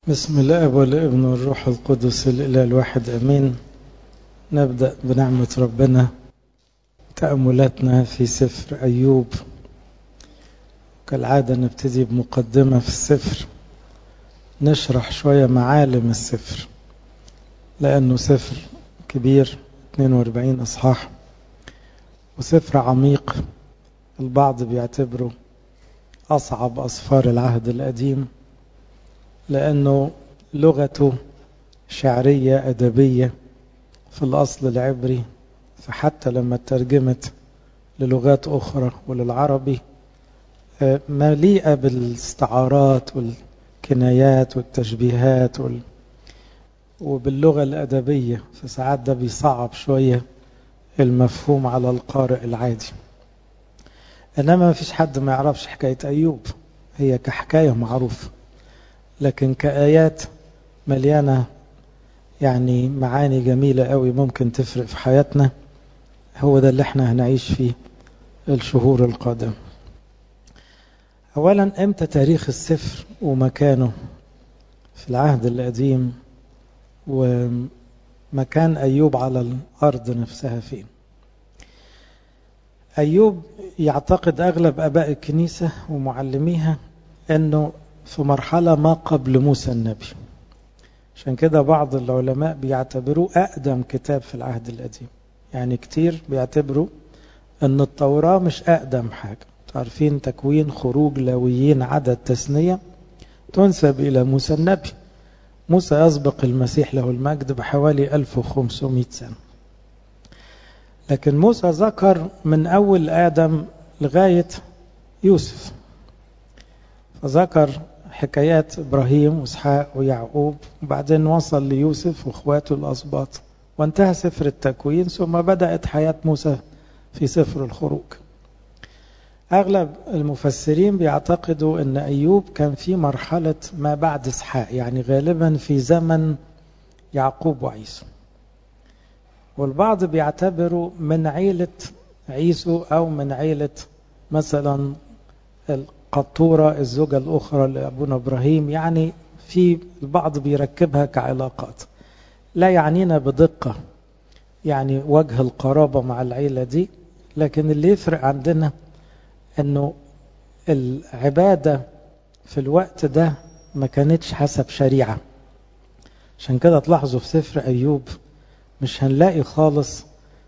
بسم الاب والابن والروح القدس الاله الواحد امين نبدا بنعمه ربنا تاملاتنا في سفر ايوب كالعاده نبتدي بمقدمه في السفر نشرح شويه معالم السفر لانه سفر كبير 42 اصحاح وسفر عميق البعض بيعتبره اصعب اسفار العهد القديم لأنه لغته شعرية أدبية في الأصل العبري فحتى لما ترجمت للغات أخرى وللعربي مليئة بالاستعارات والكنايات والتشبيهات وال... وباللغة الأدبية فساعات ده بيصعب شوية المفهوم على القارئ العادي إنما ما فيش حد ما يعرفش حكاية أيوب هي كحكاية معروفة لكن كآيات مليانة يعني معاني جميلة قوي ممكن تفرق في حياتنا هو ده اللي احنا هنعيش فيه الشهور القادمة أولا امتى تاريخ السفر ومكانه في العهد القديم ومكان أيوب على الأرض نفسها فين أيوب يعتقد أغلب أباء الكنيسة ومعلميها أنه في مرحلة ما قبل موسى النبي عشان كده بعض العلماء بيعتبروه أقدم كتاب في العهد القديم يعني كتير بيعتبروا أن التوراة مش أقدم حاجة تعرفين تكوين خروج لاويين عدد تثنية تنسب إلى موسى النبي موسى يسبق المسيح له المجد بحوالي 1500 سنة لكن موسى ذكر من أول آدم لغاية يوسف فذكر حكايات إبراهيم وإسحاق ويعقوب وبعدين وصل ليوسف وإخواته الأسباط وانتهى سفر التكوين ثم بدأت حياة موسى في سفر الخروج أغلب المفسرين بيعتقدوا أن أيوب كان في مرحلة ما بعد إسحاق يعني غالبا في زمن يعقوب وعيسو والبعض بيعتبروا من عيلة عيسو أو من عيلة مثلا قطورة الزوجة الأخرى لأبونا إبراهيم يعني في البعض بيركبها كعلاقات لا يعنينا بدقة يعني وجه القرابة مع العيلة دي لكن اللي يفرق عندنا أنه العبادة في الوقت ده ما كانتش حسب شريعة عشان كده تلاحظوا في سفر أيوب مش هنلاقي خالص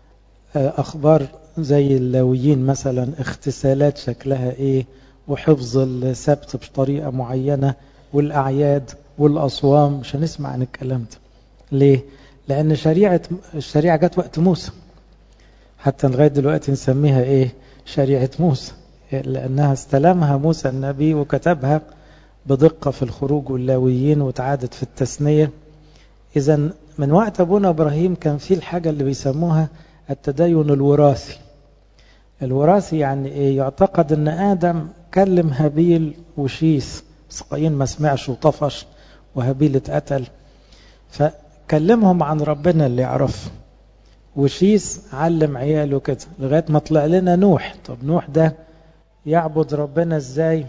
أخبار زي اللاويين مثلا اغتسالات شكلها إيه وحفظ السبت بطريقة معينة والأعياد والأصوام مش هنسمع عن الكلام ده ليه؟ لأن شريعة الشريعة جت وقت موسى حتى لغاية دلوقتي نسميها إيه؟ شريعة موسى لأنها استلمها موسى النبي وكتبها بدقة في الخروج واللاويين وتعادت في التثنية إذا من وقت أبونا إبراهيم كان في الحاجة اللي بيسموها التدين الوراثي الوراثي يعني إيه؟ يعتقد أن آدم كلم هابيل وشيث بس قايين ما سمعش وطفش وهابيل اتقتل فكلمهم عن ربنا اللي يعرفه وشيث علم عياله كده لغايه ما طلع لنا نوح طب نوح ده يعبد ربنا ازاي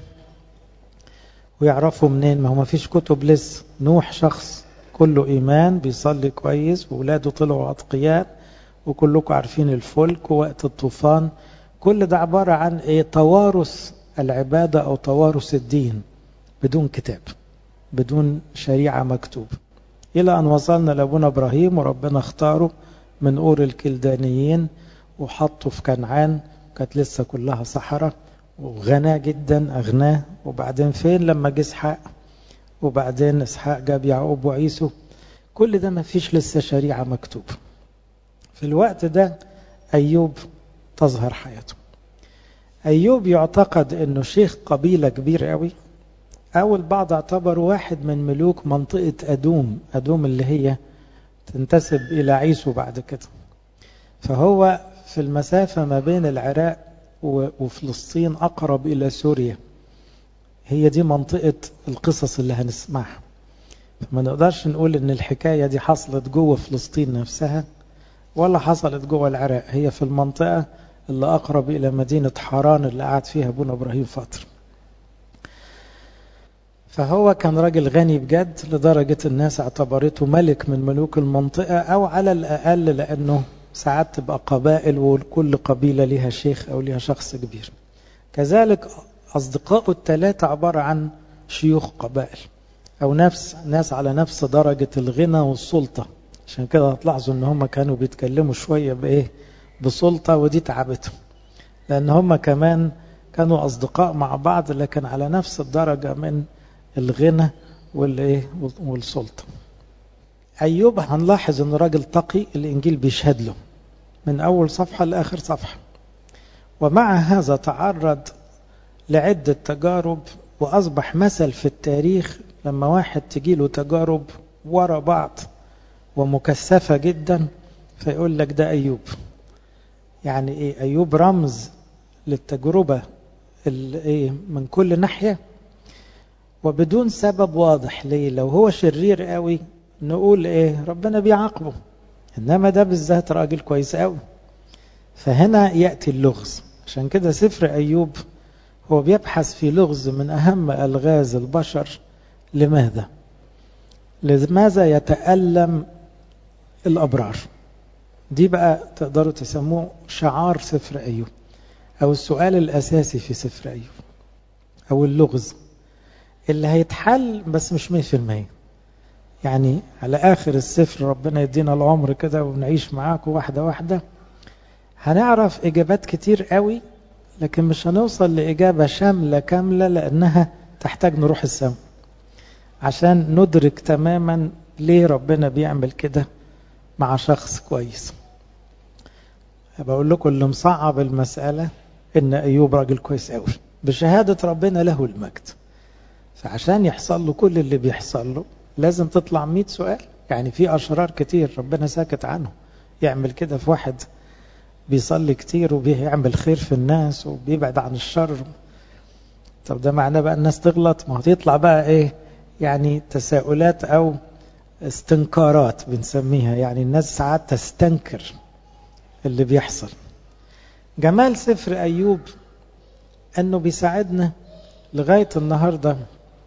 ويعرفه منين ما هو ما فيش كتب لسه نوح شخص كله ايمان بيصلي كويس واولاده طلعوا اتقياء وكلكم عارفين الفلك ووقت الطوفان كل ده عباره عن ايه توارث العبادة أو توارث الدين بدون كتاب بدون شريعة مكتوبة إلى أن وصلنا لأبونا إبراهيم وربنا اختاره من أور الكلدانيين وحطه في كنعان كانت لسه كلها صحراء وغناه جدا أغناه وبعدين فين لما جه إسحاق وبعدين إسحاق جاب يعقوب وعيسو كل ده ما فيش لسه شريعة مكتوبة في الوقت ده أيوب تظهر حياته أيوب يعتقد أنه شيخ قبيلة كبير قوي أو البعض اعتبره واحد من ملوك منطقة أدوم أدوم اللي هي تنتسب إلى عيسو بعد كده فهو في المسافة ما بين العراق وفلسطين أقرب إلى سوريا هي دي منطقة القصص اللي هنسمعها ما نقدرش نقول ان الحكاية دي حصلت جوه فلسطين نفسها ولا حصلت جوه العراق هي في المنطقة اللي أقرب إلى مدينة حران اللي قعد فيها أبونا إبراهيم فترة فهو كان راجل غني بجد لدرجة الناس اعتبرته ملك من ملوك المنطقة أو على الأقل لأنه ساعات تبقى قبائل وكل قبيلة لها شيخ أو لها شخص كبير كذلك أصدقائه الثلاثة عبارة عن شيوخ قبائل أو نفس ناس على نفس درجة الغنى والسلطة عشان كده هتلاحظوا ان هم كانوا بيتكلموا شوية بإيه بسلطة ودي تعبتهم لأن هم كمان كانوا أصدقاء مع بعض لكن على نفس الدرجة من الغنى والإيه والسلطة أيوب هنلاحظ أنه راجل تقي الإنجيل بيشهد له من أول صفحة لآخر صفحة ومع هذا تعرض لعدة تجارب وأصبح مثل في التاريخ لما واحد تجيله تجارب ورا بعض ومكثفة جدا فيقول لك ده أيوب يعني إيه أيوب رمز للتجربة إيه من كل ناحية وبدون سبب واضح ليه لو هو شرير قوي نقول إيه ربنا بيعاقبه إنما ده بالذات راجل كويس قوي فهنا يأتي اللغز عشان كده سفر أيوب هو بيبحث في لغز من أهم ألغاز البشر لماذا لماذا يتألم الأبرار دي بقى تقدروا تسموه شعار سفر أيوب أو السؤال الأساسي في سفر أيوب أو اللغز اللي هيتحل بس مش مية في المية يعني على آخر السفر ربنا يدينا العمر كده ونعيش معاكم واحدة واحدة هنعرف إجابات كتير قوي لكن مش هنوصل لإجابة شاملة كاملة لأنها تحتاج نروح السماء عشان ندرك تماما ليه ربنا بيعمل كده مع شخص كويس بقول لكم اللي مصعب المسألة إن أيوب راجل كويس قوي بشهادة ربنا له المجد فعشان يحصل له كل اللي بيحصل له لازم تطلع 100 سؤال يعني في أشرار كتير ربنا ساكت عنه يعمل كده في واحد بيصلي كتير وبيعمل خير في الناس وبيبعد عن الشر طب ده معناه بقى الناس تغلط ما هتطلع بقى ايه يعني تساؤلات او استنكارات بنسميها يعني الناس ساعات تستنكر اللي بيحصل جمال سفر أيوب أنه بيساعدنا لغاية النهاردة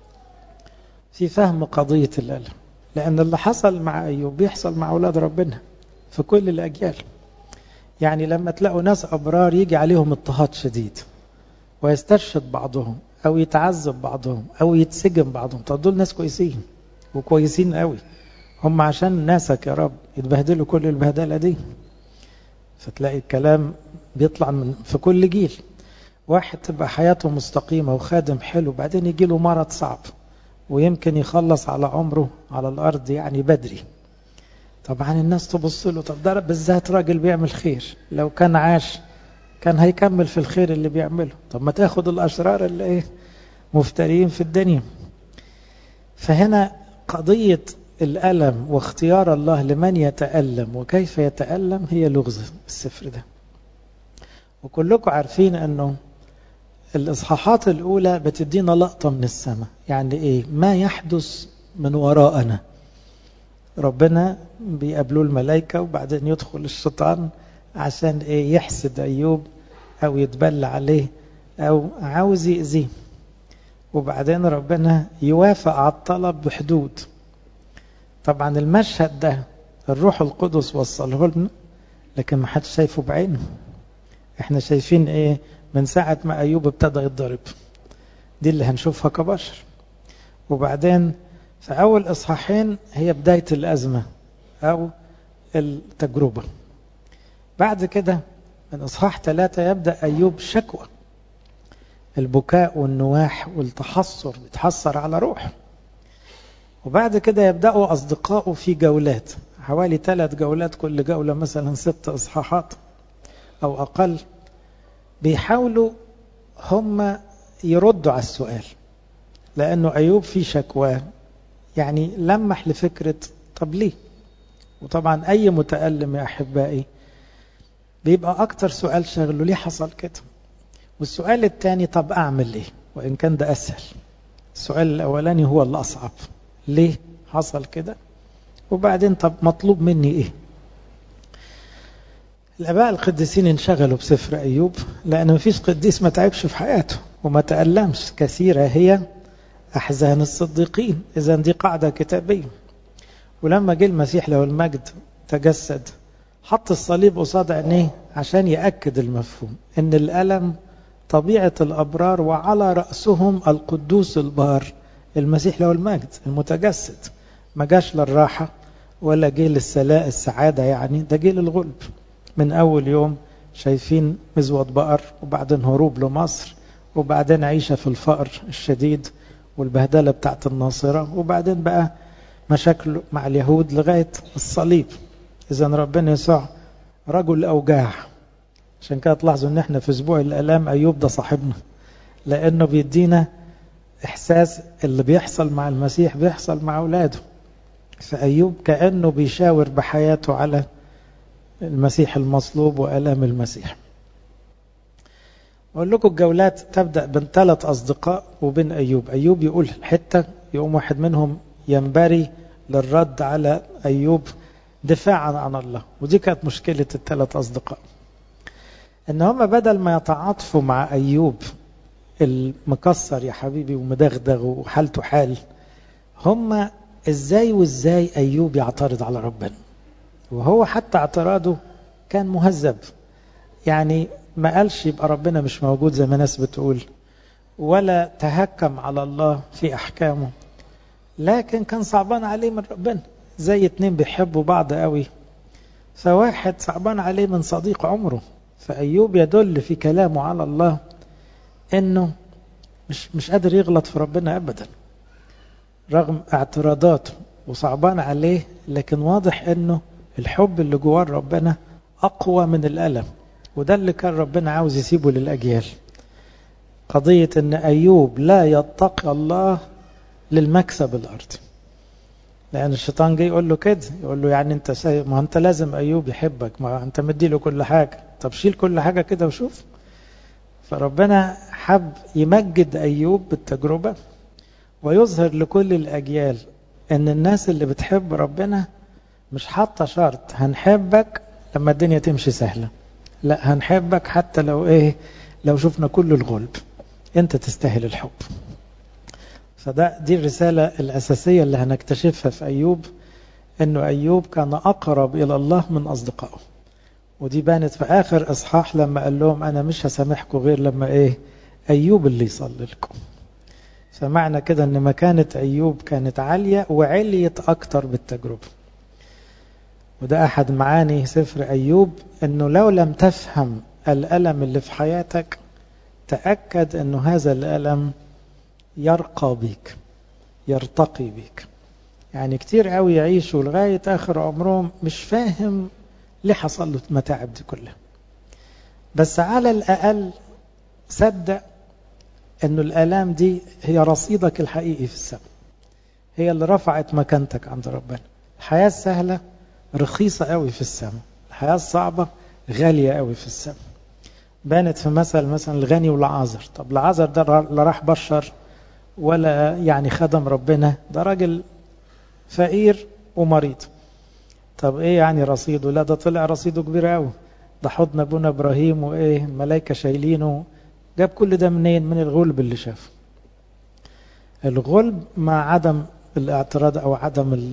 في فهم قضية الألم لأن اللي حصل مع أيوب بيحصل مع أولاد ربنا في كل الأجيال يعني لما تلاقوا ناس أبرار يجي عليهم اضطهاد شديد ويسترشد بعضهم أو يتعذب بعضهم أو يتسجن بعضهم طب دول ناس كويسين وكويسين قوي هم عشان ناسك يا رب يتبهدلوا كل البهدلة دي فتلاقي الكلام بيطلع من في كل جيل واحد تبقى حياته مستقيمة وخادم حلو بعدين يجي له مرض صعب ويمكن يخلص على عمره على الأرض يعني بدري طبعا الناس تبص له طب ده بالذات راجل بيعمل خير لو كان عاش كان هيكمل في الخير اللي بيعمله طب ما تاخد الأشرار اللي ايه مفترين في الدنيا فهنا قضية الألم واختيار الله لمن يتألم وكيف يتألم هي لغز السفر ده وكلكم عارفين أنه الإصحاحات الأولى بتدينا لقطة من السماء يعني إيه ما يحدث من وراءنا ربنا بيقابلوه الملائكة وبعدين يدخل الشيطان عشان إيه يحسد أيوب أو يتبلى عليه أو عاوز يأذيه وبعدين ربنا يوافق على الطلب بحدود طبعا المشهد ده الروح القدس وصله لنا لكن ما حدش شايفه بعينه احنا شايفين ايه من ساعة ما أيوب ابتدى يتضرب دي اللي هنشوفها كبشر وبعدين في أول إصحاحين هي بداية الأزمة أو التجربة بعد كده من إصحاح ثلاثة يبدأ أيوب شكوى البكاء والنواح والتحسر بيتحسر على روحه وبعد كده يبدأوا أصدقائه في جولات حوالي ثلاث جولات كل جولة مثلا ست إصحاحات أو أقل بيحاولوا هم يردوا على السؤال لأنه أيوب في شكوى يعني لمح لفكرة طب ليه وطبعا أي متألم يا أحبائي بيبقى أكتر سؤال شغله ليه حصل كده والسؤال الثاني طب أعمل ليه وإن كان ده أسهل السؤال الأولاني هو الأصعب ليه حصل كده وبعدين طب مطلوب مني إيه الآباء القديسين انشغلوا بسفر أيوب لأن مفيش قديس ما تعبش في حياته وما تألمش كثيرة هي أحزان الصديقين إذا دي قاعدة كتابية ولما جه المسيح له المجد تجسد حط الصليب قصاد عينيه عشان يأكد المفهوم إن الألم طبيعة الأبرار وعلى رأسهم القدوس البار المسيح له المجد المتجسد ما جاش للراحة ولا جه للسلاء السعادة يعني ده جه للغلب من أول يوم شايفين مزود بقر وبعدين هروب لمصر وبعدين عيشة في الفقر الشديد والبهدلة بتاعت الناصرة وبعدين بقى مشاكله مع اليهود لغاية الصليب إذا ربنا يسوع رجل أوجاع عشان كده تلاحظوا ان احنا في اسبوع الالام ايوب ده صاحبنا لانه بيدينا احساس اللي بيحصل مع المسيح بيحصل مع اولاده فايوب كانه بيشاور بحياته على المسيح المصلوب والام المسيح اقول لكم الجولات تبدا بين ثلاث اصدقاء وبين ايوب ايوب يقول حته يقوم واحد منهم ينبري للرد على ايوب دفاعا عن الله ودي كانت مشكله الثلاث اصدقاء ان هم بدل ما يتعاطفوا مع ايوب المكسر يا حبيبي ومدغدغ وحالته حال هم ازاي وازاي ايوب يعترض على ربنا وهو حتى اعتراضه كان مهذب يعني ما قالش يبقى ربنا مش موجود زي ما ناس بتقول ولا تهكم على الله في احكامه لكن كان صعبان عليه من ربنا زي اتنين بيحبوا بعض قوي فواحد صعبان عليه من صديق عمره فأيوب يدل في كلامه على الله انه مش مش قادر يغلط في ربنا ابدا رغم اعتراضاته وصعبان عليه لكن واضح انه الحب اللي جواه ربنا اقوى من الالم وده اللي كان ربنا عاوز يسيبه للاجيال قضيه ان ايوب لا يتقي الله للمكسب الارضي لان الشيطان جاي يقول له كده يقول له يعني انت سي... ما انت لازم ايوب يحبك ما انت مدي له كل حاجه طب شيل كل حاجه كده وشوف فربنا حب يمجد ايوب بالتجربه ويظهر لكل الاجيال ان الناس اللي بتحب ربنا مش حاطه شرط هنحبك لما الدنيا تمشي سهله لا هنحبك حتى لو ايه لو شفنا كل الغلب انت تستاهل الحب فده دي الرسالة الأساسية اللي هنكتشفها في أيوب أنه أيوب كان أقرب إلى الله من أصدقائه ودي بانت في آخر إصحاح لما قال لهم أنا مش هسامحكم غير لما إيه أيوب اللي يصلي لكم فمعنى كده أن مكانة أيوب كانت عالية وعليت أكتر بالتجربة وده أحد معاني سفر أيوب أنه لو لم تفهم الألم اللي في حياتك تأكد أنه هذا الألم يرقى بيك يرتقي بيك يعني كتير قوي يعيشوا لغاية آخر عمرهم مش فاهم ليه حصل له المتاعب دي كلها بس على الأقل صدق أنه الآلام دي هي رصيدك الحقيقي في السماء هي اللي رفعت مكانتك عند ربنا الحياة السهلة رخيصة قوي في السماء الحياة الصعبة غالية قوي في السماء بانت في مثل مثلا الغني والعازر طب العازر ده لا راح بشر ولا يعني خدم ربنا ده راجل فقير ومريض طب ايه يعني رصيده لا ده طلع رصيده كبير قوي ده حضن ابونا ابراهيم وايه الملائكه شايلينه جاب كل ده منين من الغلب اللي شافه الغلب مع عدم الاعتراض او عدم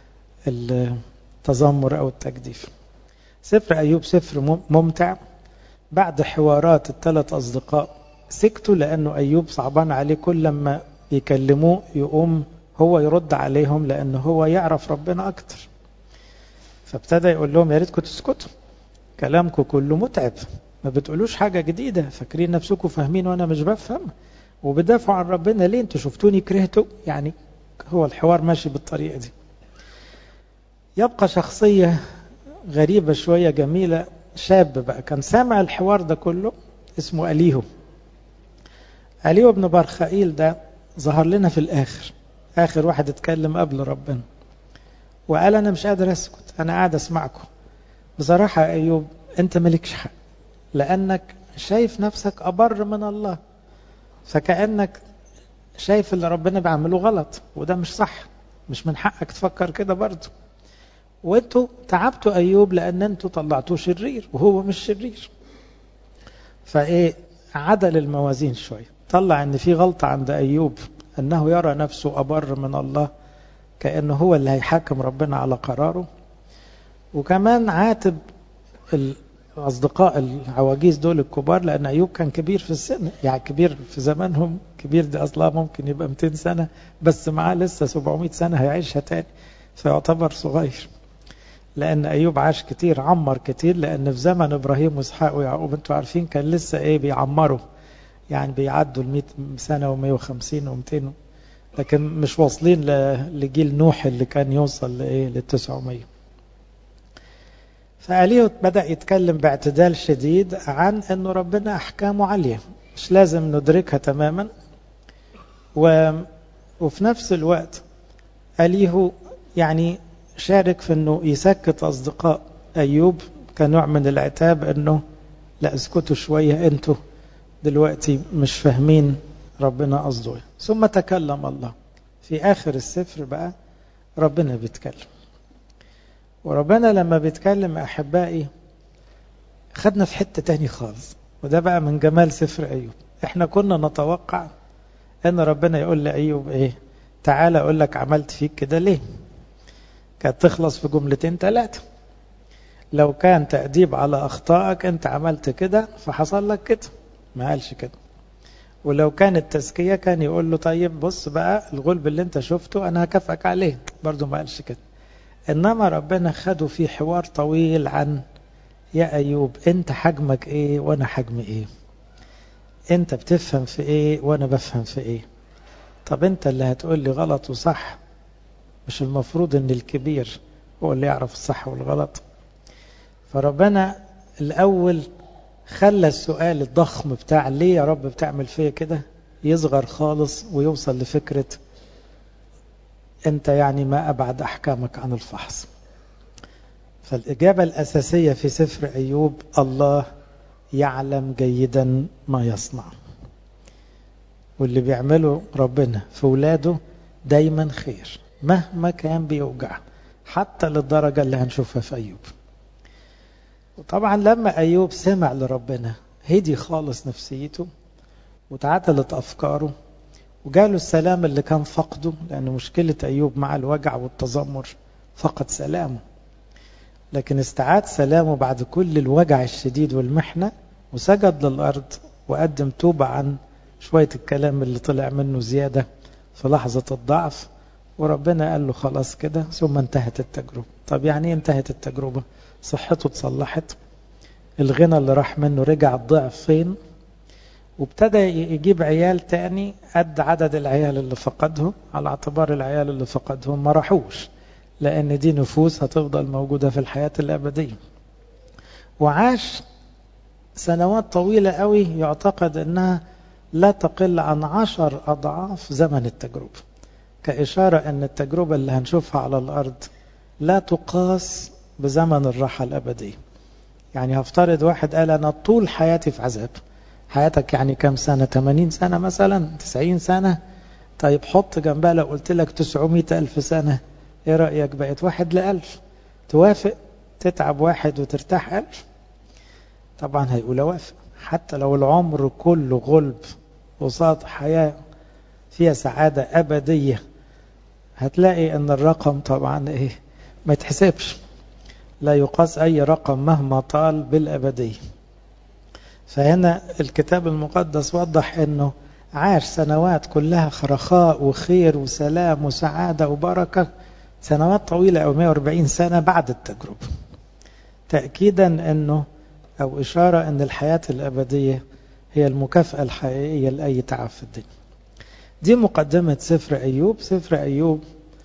التذمر او التجديف سفر ايوب سفر ممتع بعد حوارات الثلاث اصدقاء سكتوا لانه ايوب صعبان عليه كل لما يكلموه يقوم هو يرد عليهم لانه هو يعرف ربنا اكتر فابتدى يقول لهم يا ريتكم تسكتوا كلامكم كله متعب ما بتقولوش حاجه جديده فاكرين نفسكم فاهمين وانا مش بفهم وبدافعوا عن ربنا ليه انتوا شفتوني كرهتوا يعني هو الحوار ماشي بالطريقه دي يبقى شخصيه غريبه شويه جميله شاب بقى كان سامع الحوار ده كله اسمه أليهو أليهو بن برخائيل ده ظهر لنا في الآخر آخر واحد اتكلم قبل ربنا وقال أنا مش قادر أسكت أنا قاعد أسمعكم بصراحة يا أيوب أنت مالكش حق لأنك شايف نفسك أبر من الله فكأنك شايف اللي ربنا بيعمله غلط وده مش صح مش من حقك تفكر كده برضه وانتوا تعبتوا ايوب لان انتوا طلعتوه شرير وهو مش شرير فايه عدل الموازين شويه طلع ان في غلطه عند ايوب أنه يرى نفسه أبر من الله كأنه هو اللي هيحاكم ربنا على قراره وكمان عاتب الأصدقاء العواجيز دول الكبار لأن أيوب كان كبير في السن يعني كبير في زمانهم كبير دي أصلا ممكن يبقى 200 سنة بس معاه لسه 700 سنة هيعيشها تاني فيعتبر صغير لأن أيوب عاش كتير عمر كتير لأن في زمن إبراهيم وإسحاق ويعقوب أنتوا عارفين كان لسه إيه بيعمروا يعني بيعدوا ال 100 سنة و150 و200 لكن مش واصلين لجيل نوح اللي كان يوصل لإيه لل 900 فأليه بدأ يتكلم باعتدال شديد عن أنه ربنا أحكامه عالية مش لازم ندركها تماما و... وفي نفس الوقت أليه يعني شارك في أنه يسكت أصدقاء أيوب كنوع من العتاب أنه لا اسكتوا شوية أنتوا دلوقتي مش فاهمين ربنا قصده ثم تكلم الله في آخر السفر بقى ربنا بيتكلم وربنا لما بيتكلم أحبائي خدنا في حتة تاني خالص وده بقى من جمال سفر أيوب احنا كنا نتوقع ان ربنا يقول لأيوب ايه تعالى اقول لك عملت فيك كده ليه كانت تخلص في جملتين ثلاثة لو كان تأديب على أخطائك أنت عملت كده فحصل لك كده ما قالش كده ولو كانت تزكية كان يقول له طيب بص بقى الغلب اللي انت شفته أنا هكافئك عليه برضه ما قالش كده إنما ربنا خده في حوار طويل عن يا أيوب أنت حجمك إيه وأنا حجمي إيه أنت بتفهم في إيه وأنا بفهم في إيه طب أنت اللي هتقول لي غلط وصح مش المفروض أن الكبير هو اللي يعرف الصح والغلط فربنا الأول خلى السؤال الضخم بتاع ليه يا رب بتعمل فيا كده يصغر خالص ويوصل لفكرة أنت يعني ما أبعد أحكامك عن الفحص فالإجابة الأساسية في سفر أيوب الله يعلم جيدا ما يصنع واللي بيعمله ربنا في ولاده دايما خير مهما كان بيوجع حتى للدرجة اللي هنشوفها في أيوب وطبعا لما أيوب سمع لربنا هدي خالص نفسيته وتعدلت أفكاره وجاله السلام اللي كان فقده لأن مشكلة أيوب مع الوجع والتذمر فقد سلامه لكن استعاد سلامه بعد كل الوجع الشديد والمحنة وسجد للأرض وقدم توبة عن شوية الكلام اللي طلع منه زيادة في لحظة الضعف وربنا قال له خلاص كده ثم انتهت التجربة طب يعني ايه انتهت التجربة صحته اتصلحت الغنى اللي راح منه رجع الضعفين وابتدى يجيب عيال تاني قد عدد العيال اللي فقدهم على اعتبار العيال اللي فقدهم ما راحوش لأن دي نفوس هتفضل موجودة في الحياة الأبدية وعاش سنوات طويلة قوي يعتقد أنها لا تقل عن عشر أضعاف زمن التجربة كإشارة أن التجربة اللي هنشوفها على الأرض لا تقاس بزمن الراحة الأبدية يعني هفترض واحد قال أنا طول حياتي في عذاب حياتك يعني كم سنة 80 سنة مثلا 90 سنة طيب حط جنبها لو قلت لك 900 ألف سنة ايه رأيك بقت واحد لألف توافق تتعب واحد وترتاح ألف طبعا هيقول اوافق حتى لو العمر كله غلب قصاد حياة فيها سعادة أبدية هتلاقي ان الرقم طبعا ايه ما يتحسبش لا يقاس اي رقم مهما طال بالأبدية فهنا الكتاب المقدس وضح انه عاش سنوات كلها رخاء وخير وسلام وسعادة وبركة سنوات طويلة أو 140 سنة بعد التجربة تأكيدا أنه أو إشارة أن الحياة الأبدية هي المكافأة الحقيقية لأي تعب في الدنيا دي مقدمة سفر أيوب سفر أيوب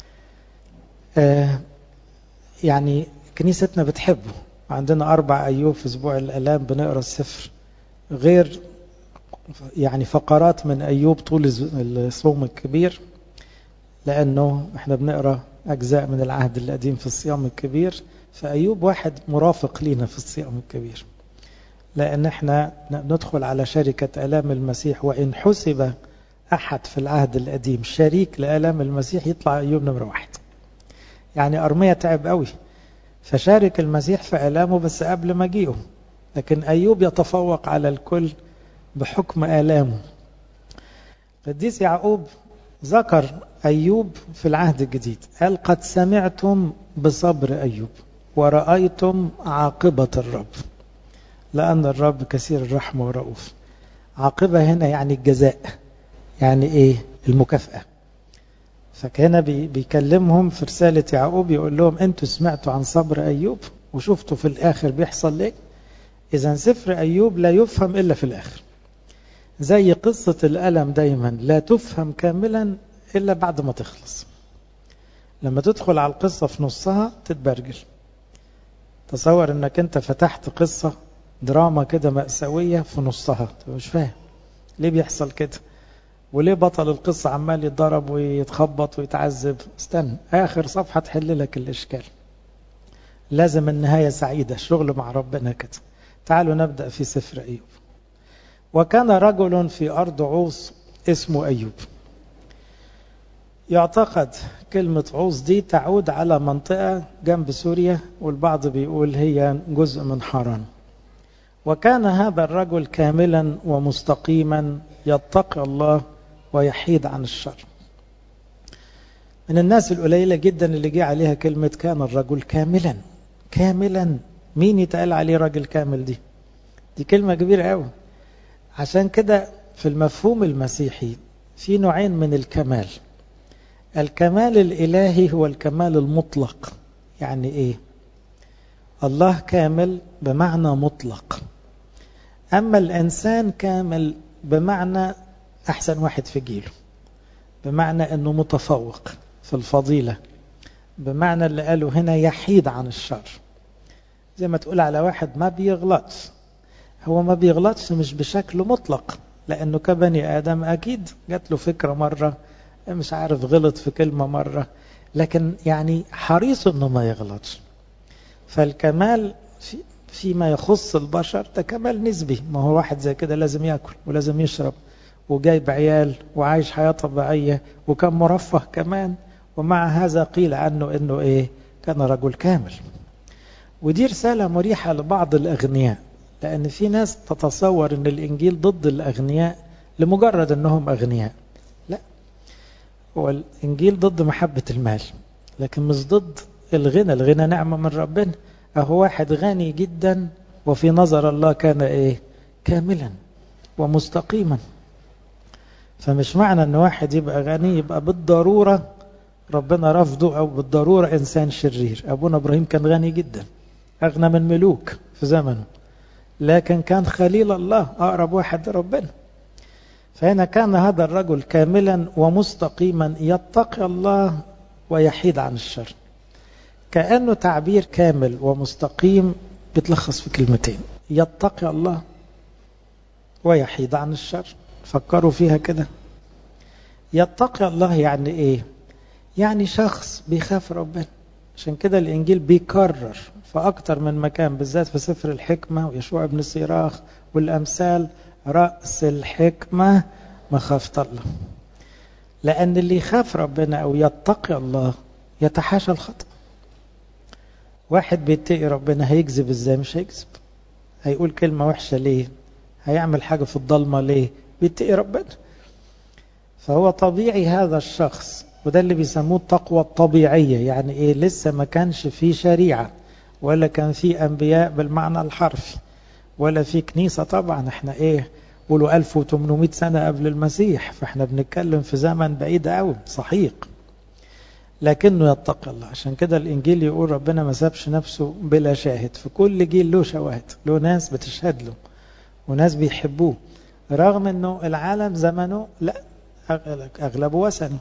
آه يعني كنيستنا بتحبه عندنا أربع أيوب في أسبوع الألام بنقرأ السفر غير يعني فقرات من أيوب طول الصوم الكبير لأنه احنا بنقرأ أجزاء من العهد القديم في الصيام الكبير فأيوب واحد مرافق لينا في الصيام الكبير لأن احنا ندخل على شركة ألام المسيح وإن حسب أحد في العهد القديم شريك لألام المسيح يطلع أيوب نمرة واحد يعني أرمية تعب قوي فشارك المسيح في ألامه بس قبل مجيئه لكن أيوب يتفوق على الكل بحكم آلامه قديس يعقوب ذكر أيوب في العهد الجديد قال قد سمعتم بصبر أيوب ورأيتم عاقبة الرب لأن الرب كثير الرحمة ورؤوف عاقبة هنا يعني الجزاء يعني إيه المكافأة فكان بيكلمهم في رسالة يعقوب يقول لهم أنتوا سمعتوا عن صبر أيوب وشفتوا في الآخر بيحصل ليه إذا سفر أيوب لا يفهم إلا في الآخر زي قصة الألم دايما لا تفهم كاملا إلا بعد ما تخلص لما تدخل على القصة في نصها تتبرجل تصور انك انت فتحت قصة دراما كده مأساوية في نصها مش فاهم ليه بيحصل كده وليه بطل القصة عمال يتضرب ويتخبط ويتعذب استنى آخر صفحة تحل لك الإشكال لازم النهاية سعيدة شغل مع ربنا كده تعالوا نبدأ في سفر أيوب وكان رجل في أرض عوص اسمه أيوب يعتقد كلمة عوص دي تعود على منطقة جنب سوريا والبعض بيقول هي جزء من حران وكان هذا الرجل كاملا ومستقيما يتقي الله ويحيد عن الشر من الناس القليلة جدا اللي جه عليها كلمة كان الرجل كاملا كاملا مين يتقال عليه راجل كامل دي دي كلمة كبيرة قوي عشان كده في المفهوم المسيحي في نوعين من الكمال الكمال الإلهي هو الكمال المطلق يعني إيه الله كامل بمعنى مطلق أما الإنسان كامل بمعنى أحسن واحد في جيله بمعنى أنه متفوق في الفضيلة بمعنى اللي قالوا هنا يحيد عن الشر زي ما تقول على واحد ما بيغلطش هو ما بيغلطش مش بشكل مطلق لأنه كبني آدم أكيد جات له فكرة مرة مش عارف غلط في كلمة مرة لكن يعني حريص أنه ما يغلطش فالكمال في فيما يخص البشر ده كمال نسبي ما هو واحد زي كده لازم يأكل ولازم يشرب وجايب عيال وعايش حياة طبيعية وكان مرفه كمان ومع هذا قيل عنه انه ايه كان رجل كامل ودي رسالة مريحة لبعض الأغنياء لأن في ناس تتصور أن الإنجيل ضد الأغنياء لمجرد أنهم أغنياء لا هو الإنجيل ضد محبة المال لكن مش ضد الغنى الغنى نعمة من ربنا أهو واحد غني جدا وفي نظر الله كان إيه كاملا ومستقيما فمش معنى أن واحد يبقى غني يبقى بالضرورة ربنا رفضه أو بالضرورة إنسان شرير أبونا إبراهيم كان غني جدا أغنى من ملوك في زمنه لكن كان خليل الله أقرب واحد لربنا فهنا كان هذا الرجل كاملا ومستقيما يتقي الله ويحيد عن الشر كأنه تعبير كامل ومستقيم بتلخص في كلمتين يتقي الله ويحيد عن الشر فكروا فيها كده يتقي الله يعني ايه يعني شخص بيخاف ربنا عشان كده الانجيل بيكرر في اكتر من مكان بالذات في سفر الحكمه ويشوع ابن سيراخ والامثال راس الحكمه مخافه الله لان اللي يخاف ربنا او يتقي الله يتحاشى الخطأ واحد بيتقي ربنا هيكذب ازاي مش هيكذب هيقول كلمة وحشة ليه هيعمل حاجة في الضلمة ليه بيتقي ربنا فهو طبيعي هذا الشخص وده اللي بيسموه التقوى الطبيعية يعني ايه لسه ما كانش في شريعة ولا كان في انبياء بالمعنى الحرفي ولا في كنيسة طبعا احنا ايه قولوا 1800 سنة قبل المسيح فاحنا بنتكلم في زمن بعيد قوي صحيح لكنه يتقي الله عشان كده الإنجيل يقول ربنا ما سابش نفسه بلا شاهد في كل جيل له شواهد له ناس بتشهد له وناس بيحبوه رغم أنه العالم زمنه لا أغلبه وثني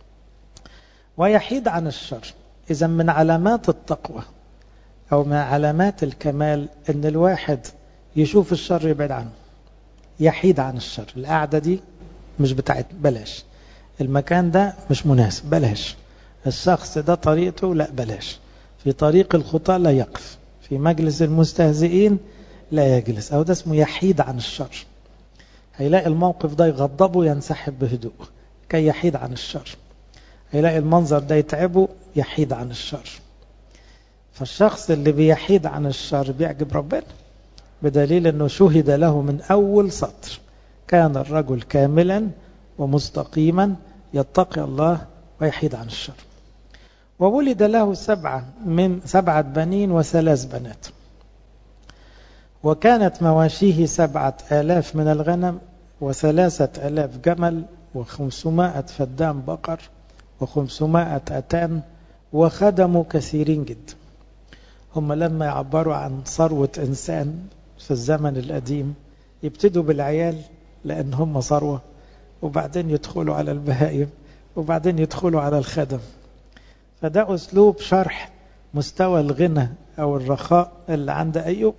ويحيد عن الشر إذا من علامات التقوى أو من علامات الكمال أن الواحد يشوف الشر يبعد عنه يحيد عن الشر القعدة دي مش بتاعت بلاش المكان ده مش مناسب بلاش الشخص ده طريقته لا بلاش في طريق الخطى لا يقف في مجلس المستهزئين لا يجلس أو ده اسمه يحيد عن الشر هيلاقي الموقف ده يغضبه ينسحب بهدوء كي يحيد عن الشر هيلاقي المنظر ده يتعبه يحيد عن الشر فالشخص اللي بيحيد عن الشر بيعجب ربنا بدليل انه شهد له من اول سطر كان الرجل كاملا ومستقيما يتقي الله ويحيد عن الشر وولد له سبعة من سبعة بنين وثلاث بنات وكانت مواشيه سبعة آلاف من الغنم وثلاثة آلاف جمل وخمسمائة فدان بقر وخمسمائة أتان وخدموا كثيرين جدا هم لما يعبروا عن ثروة إنسان في الزمن القديم يبتدوا بالعيال لأن هم ثروة وبعدين يدخلوا على البهائم وبعدين يدخلوا على الخدم فده أسلوب شرح مستوى الغنى أو الرخاء اللي عند أيوب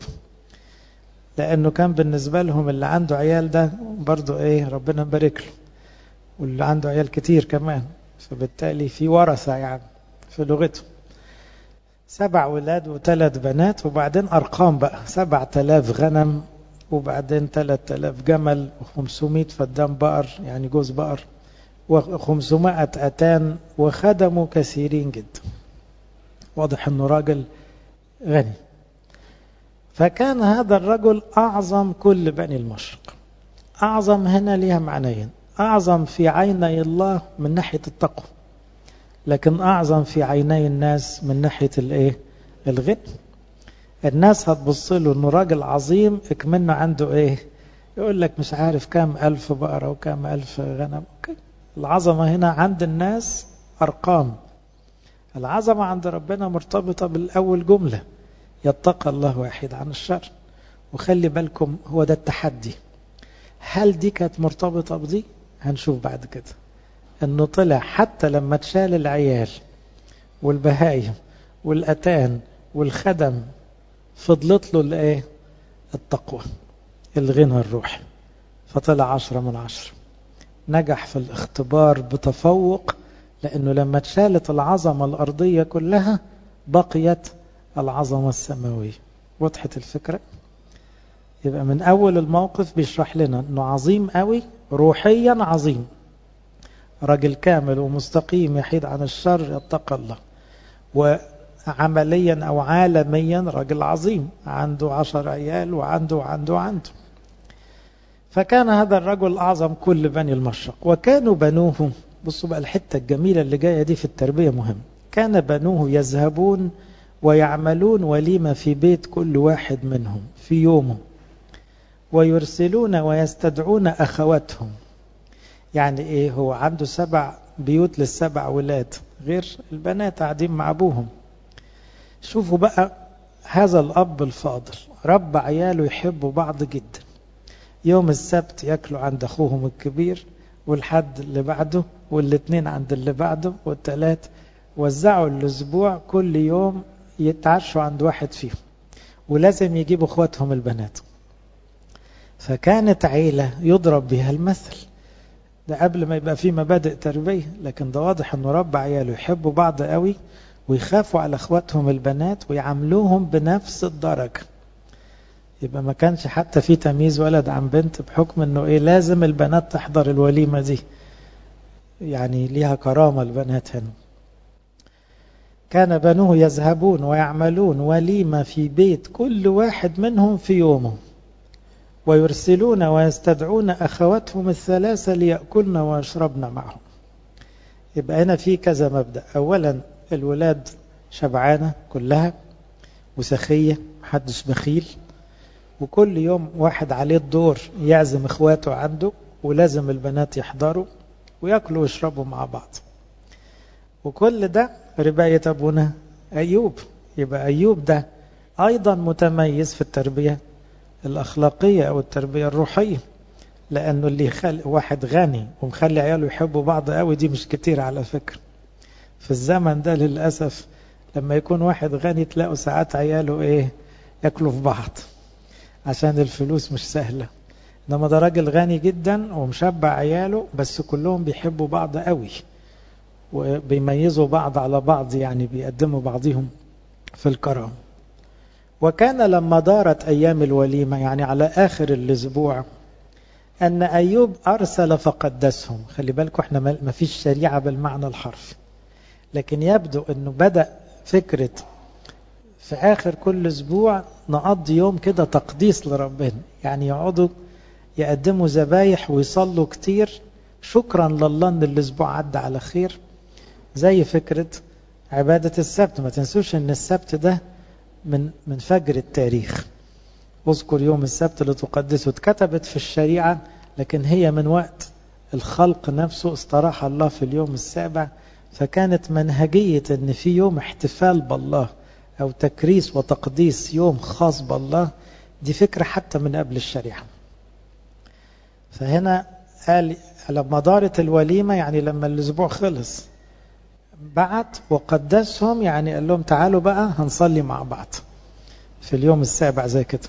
لأنه كان بالنسبة لهم اللي عنده عيال ده برضو إيه ربنا مبارك له واللي عنده عيال كتير كمان فبالتالي في ورثة يعني في لغته سبع ولاد وثلاث بنات وبعدين أرقام بقى سبع تلاف غنم وبعدين ثلاث تلاف جمل وخمسمائة فدان بقر يعني جوز بقر وخمسمائة أتان وخدموا كثيرين جدا واضح أنه راجل غني فكان هذا الرجل أعظم كل بني المشرق أعظم هنا ليها معنيين أعظم في عيني الله من ناحية التقوى لكن أعظم في عيني الناس من ناحية الإيه؟ الغنى الناس هتبص له إنه راجل عظيم اكمنه عنده إيه؟ يقول لك مش عارف كام ألف بقرة وكام ألف غنم أوكي. العظمة هنا عند الناس أرقام العظمة عند ربنا مرتبطة بالأول جملة يتقى الله واحد عن الشر وخلي بالكم هو ده التحدي هل دي كانت مرتبطة بدي هنشوف بعد كده انه طلع حتى لما تشال العيال والبهايم والأتان والخدم فضلت له الايه التقوى الغنى الروحي فطلع عشرة من عشرة نجح في الاختبار بتفوق لأنه لما اتشالت العظمة الأرضية كلها بقيت العظمة السماوية وضحت الفكرة يبقى من أول الموقف بيشرح لنا أنه عظيم قوي روحيا عظيم راجل كامل ومستقيم يحيد عن الشر يتقى الله وعمليا أو عالميا راجل عظيم عنده عشر عيال وعنده وعنده وعنده فكان هذا الرجل أعظم كل بني المشرق وكانوا بنوه بصوا بقى الحتة الجميلة اللي جاية دي في التربية مهم كان بنوه يذهبون ويعملون وليمة في بيت كل واحد منهم في يومه ويرسلون ويستدعون أخواتهم يعني إيه هو عنده سبع بيوت للسبع ولاد غير البنات قاعدين مع أبوهم شوفوا بقى هذا الأب الفاضل رب عياله يحبوا بعض جدا يوم السبت ياكلوا عند أخوهم الكبير والحد اللي بعده والاثنين عند اللي بعده والثلاث وزعوا الأسبوع كل يوم يتعشوا عند واحد فيهم ولازم يجيبوا اخواتهم البنات فكانت عيلة يضرب بها المثل ده قبل ما يبقى في مبادئ تربية لكن ده واضح انه رب عياله يحبوا بعض قوي ويخافوا على اخواتهم البنات ويعاملوهم بنفس الدرجة يبقى ما كانش حتى في تمييز ولد عن بنت بحكم انه ايه لازم البنات تحضر الوليمة دي يعني ليها كرامة البنات هنا كان بنوه يذهبون ويعملون وليمة في بيت كل واحد منهم في يومه ويرسلون ويستدعون أخواتهم الثلاثة ليأكلن ويشربن معهم يبقى هنا في كذا مبدأ أولا الولاد شبعانة كلها وسخية محدش بخيل وكل يوم واحد عليه الدور يعزم اخواته عنده ولازم البنات يحضروا ويأكلوا ويشربوا مع بعض وكل ده رباية أبونا أيوب يبقى أيوب ده أيضا متميز في التربية الأخلاقية أو التربية الروحية لأنه اللي يخلي واحد غني ومخلي عياله يحبوا بعض قوي دي مش كتير على فكرة في الزمن ده للأسف لما يكون واحد غني تلاقوا ساعات عياله إيه ياكلوا في بعض عشان الفلوس مش سهلة إنما ده راجل غني جدا ومشبع عياله بس كلهم بيحبوا بعض قوي وبيميزوا بعض على بعض يعني بيقدموا بعضهم في الكرم وكان لما دارت أيام الوليمة يعني على آخر الأسبوع أن أيوب أرسل فقدسهم خلي بالكم احنا ما فيش شريعة بالمعنى الحرفي لكن يبدو أنه بدأ فكرة في آخر كل أسبوع نقضي يوم كده تقديس لربنا يعني يقعدوا يقدموا ذبايح ويصلوا كتير شكرا لله ان الاسبوع عدى على خير زي فكرة عبادة السبت ما تنسوش ان السبت ده من من فجر التاريخ اذكر يوم السبت لتقدسه اتكتبت في الشريعة لكن هي من وقت الخلق نفسه استراح الله في اليوم السابع فكانت منهجية ان في يوم احتفال بالله او تكريس وتقديس يوم خاص بالله دي فكرة حتى من قبل الشريعة فهنا قال لما دارت الوليمة يعني لما الاسبوع خلص بعت وقدسهم يعني قال لهم تعالوا بقى هنصلي مع بعض في اليوم السابع زي كده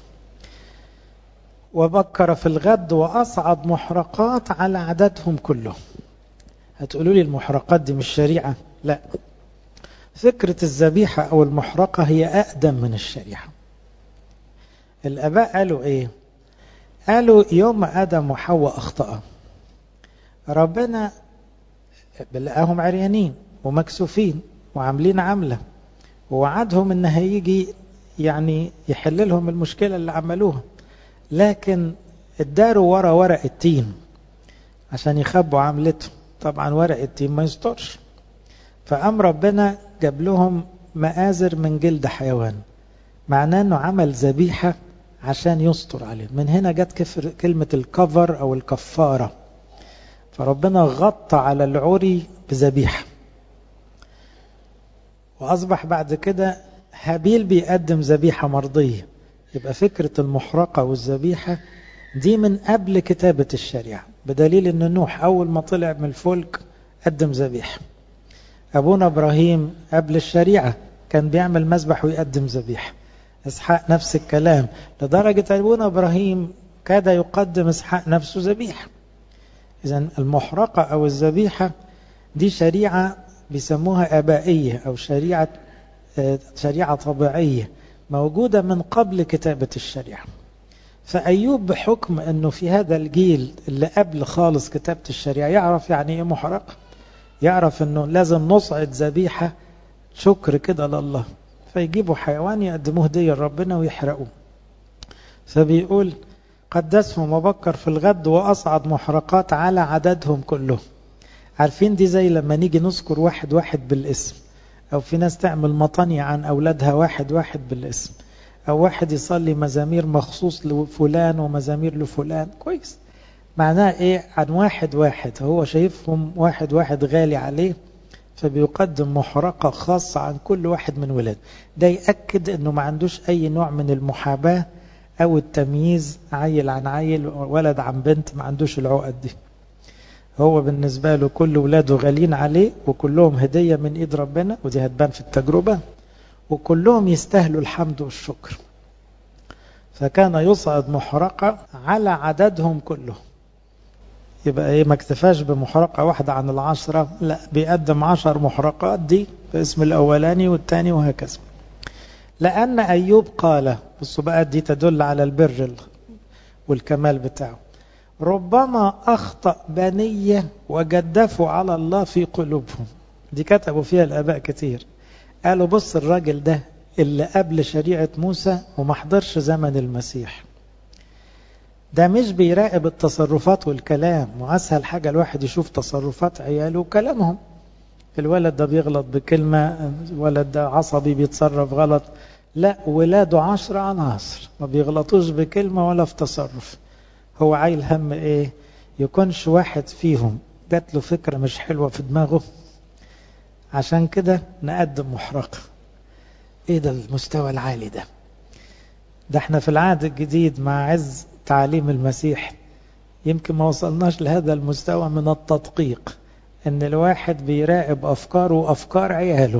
وبكر في الغد وأصعد محرقات على عددهم كلهم هتقولوا لي المحرقات دي مش شريعة لا فكرة الذبيحة أو المحرقة هي أقدم من الشريعة الآباء قالوا إيه قالوا يوم آدم وحواء أخطأ ربنا لقاهم عريانين ومكسوفين وعاملين عملة ووعدهم ان هيجي يعني يحل لهم المشكلة اللي عملوها لكن اداروا ورا ورق التين عشان يخبوا عملته طبعا ورق التين ما يسترش فقام ربنا جاب لهم مآزر من جلد حيوان معناه انه عمل ذبيحة عشان يستر عليه من هنا جت كلمة الكفر او الكفارة فربنا غطى على العري بذبيحه وأصبح بعد كده هابيل بيقدم ذبيحة مرضية يبقى فكرة المحرقة والذبيحة دي من قبل كتابة الشريعة بدليل أن نوح أول ما طلع من الفلك قدم ذبيحة أبونا إبراهيم قبل الشريعة كان بيعمل مذبح ويقدم ذبيحة إسحاق نفس الكلام لدرجة أبونا إبراهيم كاد يقدم إسحاق نفسه ذبيحة إذا المحرقة أو الذبيحة دي شريعة بيسموها آبائية أو شريعة شريعة طبيعية موجودة من قبل كتابة الشريعة فأيوب بحكم أنه في هذا الجيل اللي قبل خالص كتابة الشريعة يعرف يعني إيه محرقة يعرف أنه لازم نصعد ذبيحة شكر كده لله فيجيبوا حيوان يقدموه هدية لربنا ويحرقوه فبيقول قدسهم وبكر في الغد وأصعد محرقات على عددهم كلهم عارفين دي زي لما نيجي نذكر واحد واحد بالاسم أو في ناس تعمل مطانية عن أولادها واحد واحد بالاسم أو واحد يصلي مزامير مخصوص لفلان ومزامير لفلان كويس معناه إيه عن واحد واحد هو شايفهم واحد واحد غالي عليه فبيقدم محرقة خاصة عن كل واحد من ولاده ده يأكد أنه ما عندوش أي نوع من المحاباة أو التمييز عيل عن عيل ولد عن بنت ما عندوش العقد دي هو بالنسبة له كل ولاده غالين عليه وكلهم هدية من إيد ربنا ودي هتبان في التجربة وكلهم يستاهلوا الحمد والشكر فكان يصعد محرقة على عددهم كلهم يبقى ايه ما اكتفاش بمحرقة واحدة عن العشرة لا بيقدم عشر محرقات دي باسم الأولاني والثاني وهكذا لأن أيوب قال بصوا بقى دي تدل على البر والكمال بتاعه ربما أخطأ بنية وجدفوا على الله في قلوبهم دي كتبوا فيها الآباء كتير قالوا بص الراجل ده اللي قبل شريعة موسى وما حضرش زمن المسيح ده مش بيراقب التصرفات والكلام وأسهل حاجة الواحد يشوف تصرفات عياله وكلامهم الولد ده بيغلط بكلمة الولد ده عصبي بيتصرف غلط لا ولاده عشرة عناصر ما بيغلطوش بكلمة ولا في تصرف هو عايل هم ايه يكونش واحد فيهم جات له فكرة مش حلوة في دماغه عشان كده نقدم محرقة ايه ده المستوى العالي ده ده احنا في العهد الجديد مع عز تعاليم المسيح يمكن ما وصلناش لهذا المستوى من التدقيق ان الواحد بيراقب افكاره وافكار عياله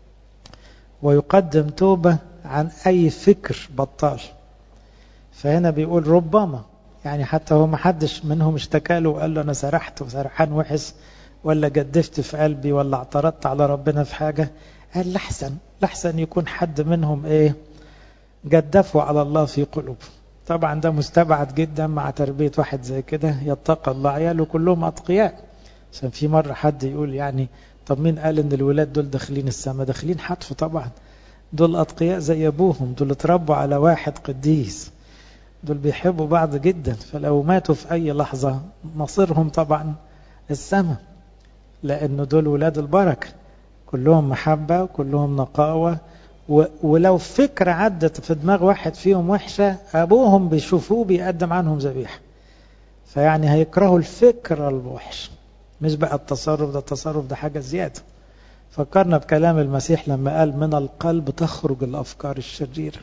ويقدم توبة عن اي فكر بطال فهنا بيقول ربما يعني حتى هو ما حدش منهم اشتكى له وقال له انا سرحت وسرحان وحش ولا جدفت في قلبي ولا اعترضت على ربنا في حاجة قال لحسن لحسن يكون حد منهم ايه جدفوا على الله في قلوبهم طبعا ده مستبعد جدا مع تربية واحد زي كده يتقى الله عياله كلهم أتقياء عشان في مرة حد يقول يعني طب مين قال ان الولاد دول داخلين السماء داخلين حتف طبعا دول أتقياء زي أبوهم دول اتربوا على واحد قديس دول بيحبوا بعض جدا فلو ماتوا في أي لحظة مصيرهم طبعا السماء لأنه دول ولاد البركة كلهم محبة وكلهم نقاوة ولو فكرة عدت في دماغ واحد فيهم وحشة أبوهم بيشوفوه بيقدم عنهم ذبيحة فيعني هيكرهوا الفكرة الوحش مش بقى التصرف ده التصرف ده حاجة زيادة فكرنا بكلام المسيح لما قال من القلب تخرج الأفكار الشريرة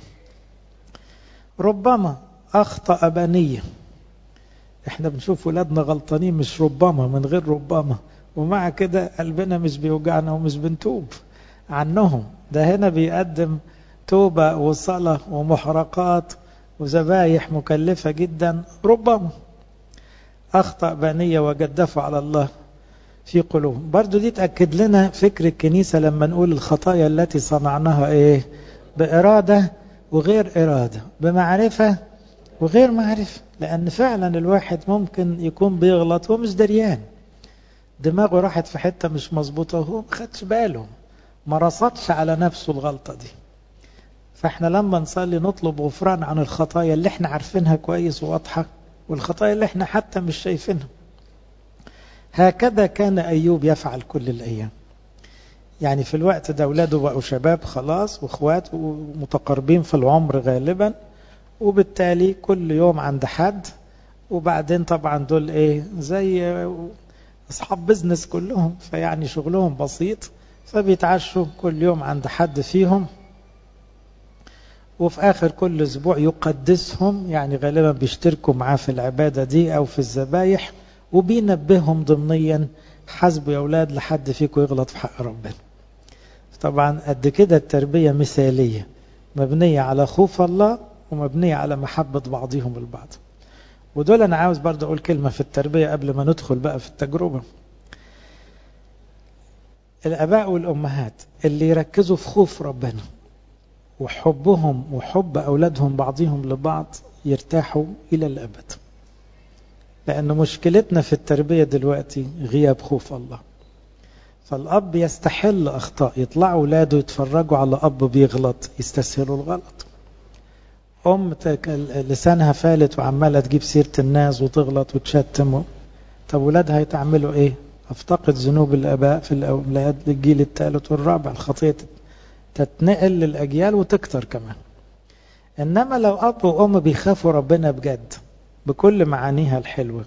ربما أخطأ بنية احنا بنشوف ولادنا غلطانين مش ربما من غير ربما ومع كده قلبنا مش بيوجعنا ومش بنتوب عنهم ده هنا بيقدم توبة وصلاة ومحرقات وذبايح مكلفة جدا ربما أخطأ بنية وجدفوا على الله في قلوب برضو دي تأكد لنا فكر الكنيسة لما نقول الخطايا التي صنعناها إيه بإرادة وغير إرادة بمعرفة وغير معرفة لأن فعلا الواحد ممكن يكون بيغلط ومش دريان دماغه راحت في حتة مش مظبوطة وهو ما خدش باله ما رصدش على نفسه الغلطة دي فاحنا لما نصلي نطلب غفران عن الخطايا اللي احنا عارفينها كويس وواضحة والخطايا اللي احنا حتى مش شايفينها هكذا كان أيوب يفعل كل الأيام يعني في الوقت ده أولاده بقوا شباب خلاص وإخوات ومتقاربين في العمر غالبا وبالتالي كل يوم عند حد وبعدين طبعا دول ايه زي اصحاب بزنس كلهم فيعني شغلهم بسيط فبيتعشوا كل يوم عند حد فيهم وفي آخر كل أسبوع يقدسهم يعني غالبا بيشتركوا معاه في العبادة دي أو في الذبايح وبينبههم ضمنيا حسبوا يا أولاد لحد فيكم يغلط في حق ربنا طبعا قد كده التربية مثالية مبنية على خوف الله ومبنية على محبة بعضهم البعض ودول أنا عاوز برضه أقول كلمة في التربية قبل ما ندخل بقى في التجربة الآباء والأمهات اللي يركزوا في خوف ربنا وحبهم وحب أولادهم بعضهم لبعض يرتاحوا إلى الأبد لأن مشكلتنا في التربية دلوقتي غياب خوف الله فالأب يستحل أخطاء يطلعوا أولاده يتفرجوا على أب بيغلط يستسهلوا الغلط أم لسانها فالت وعمالة تجيب سيرة الناس وتغلط وتشتم طب ولادها يتعملوا إيه أفتقد ذنوب الآباء في الأولاد للجيل الثالث والرابع الخطية تتنقل للأجيال وتكتر كمان إنما لو أب وأم بيخافوا ربنا بجد بكل معانيها الحلوة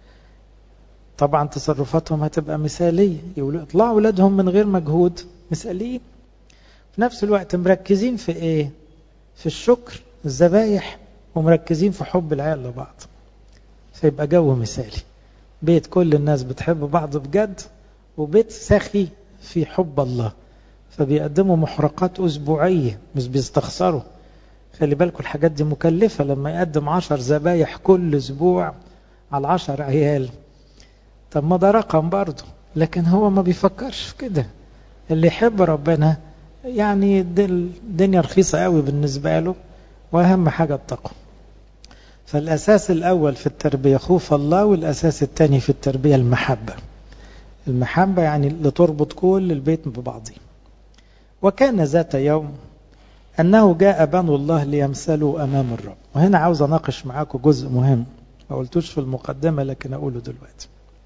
طبعا تصرفاتهم هتبقى مثالية يطلعوا أولادهم من غير مجهود مثاليين في نفس الوقت مركزين في إيه في الشكر الذبايح ومركزين في حب العيال لبعض فيبقى جو مثالي بيت كل الناس بتحب بعض بجد وبيت سخي في حب الله فبيقدموا محرقات أسبوعية مش بيستخسروا خلي بالكم الحاجات دي مكلفة لما يقدم عشر ذبايح كل أسبوع على عشر عيال طب ما ده رقم برضه لكن هو ما بيفكرش في كده اللي يحب ربنا يعني الدنيا رخيصة قوي بالنسبة له وأهم حاجة التقوى فالأساس الأول في التربية خوف الله والأساس الثاني في التربية المحبة المحبة يعني اللي تربط كل البيت ببعضه وكان ذات يوم أنه جاء بنو الله ليمثلوا أمام الرب وهنا عاوز أناقش معاكم جزء مهم ما قلتوش في المقدمة لكن أقوله دلوقتي